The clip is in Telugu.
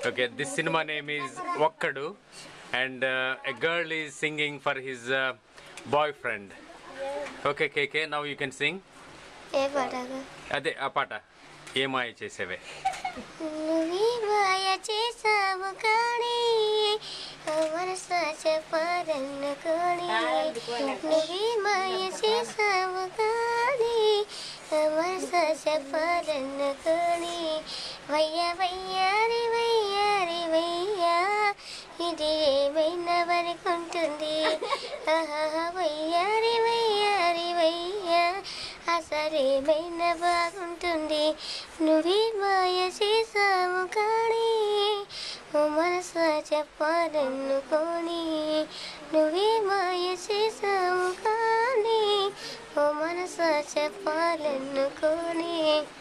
Okay, this cinema name is Vakkadu, and uh, a girl is singing for his uh, boyfriend. Okay, KK, now you can sing. ఏ పాటగా అదే ఆ పాట ఏ మాయ చేసేవే నువ్వే మాయ చేసావు కానీ మనస చెప్పాలనుకోని నువ్వే మాయ చేసావు కానీ మనస చెప్పాలనుకోని వయ్య వయ్యారి వయ్యారి వయ్యా ఇది ఏమైనా వరకుంటుంది ఆహా వయ్యారి వయ్యారి వయ్యా అసలేమైనా బాగుంటుంది నువ్వే మాయ చేసావు కానీ ఓ మనసు చెప్పాలనుకోని నువ్వే మాయ చేసావు కానీ ఓ మనసు చెప్పాలనుకోని